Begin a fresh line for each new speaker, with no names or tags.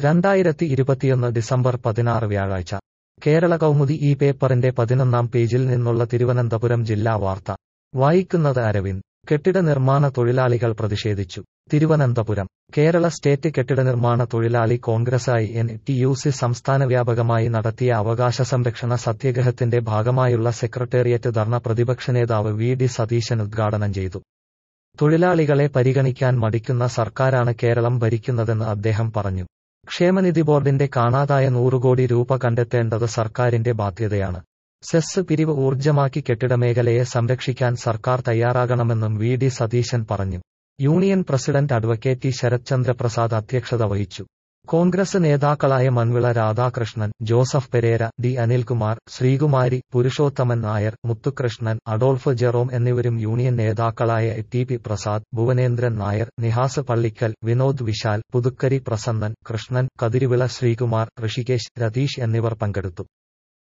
രണ്ടായിരത്തി ഇരുപത്തിയൊന്ന് ഡിസംബർ പതിനാറ് വ്യാഴാഴ്ച കേരള കൗമുദി ഈ പേപ്പറിന്റെ പതിനൊന്നാം പേജിൽ നിന്നുള്ള തിരുവനന്തപുരം ജില്ലാ വാർത്ത വായിക്കുന്നത് അരവിന്ദ് കെട്ടിട നിർമ്മാണ തൊഴിലാളികൾ പ്രതിഷേധിച്ചു തിരുവനന്തപുരം കേരള സ്റ്റേറ്റ് കെട്ടിട നിർമ്മാണ തൊഴിലാളി Congress I N T U C സംസ്ഥാന വ്യാപകമായി നടത്തിയ അവകാശ സംരക്ഷണ സത്യഗ്രഹത്തിന്റെ ഭാഗമായുള്ള സെക്രട്ടേറിയറ്റ് ധർണ പ്രതിപക്ഷ നേതാവ് വി ഡി സതീശൻ ഉദ്ഘാടനം ചെയ്തു തൊഴിലാളികളെ പരിഗണിക്കാൻ മടിക്കുന്ന സർക്കാരാണ് കേരളം ഭരിക്കുന്നതെന്ന് അദ്ദേഹം പറഞ്ഞു ക്ഷേമനിധി ബോർഡിന്റെ കാണാതായ നൂറുകോടി രൂപ കണ്ടെത്തേണ്ടത് സർക്കാരിന്റെ ബാധ്യതയാണ് സെസ് പിരിവ് ഊർജ്ജമാക്കി കെട്ടിടമേഖലയെ സംരക്ഷിക്കാൻ സർക്കാർ തയ്യാറാകണമെന്നും വി ഡി സതീശൻ പറഞ്ഞു union president advocate T Sarathchandra Prasad അധ്യക്ഷത വഹിച്ചു കോൺഗ്രസ് നേതാക്കളായ Manvila Radhakrishnan Joseph Pereira D Anilkumar Sreekumari Purushothaman Nair Muthukrishnan Adolf Jerome എന്നിവരും യൂണിയൻ നേതാക്കളായ ടി പി പ്രസാദ് ഭുവനേന്ദ്രൻ നായർ നിഹാസ് പള്ളിക്കൽ വിനോദ് വിശാൽ പുതുക്കരി പ്രസന്നൻ കൃഷ്ണൻ കതിരുവിള ശ്രീകുമാർ ഋഷികേശ് രതീഷ് എന്നിവർ പങ്കെടുത്തു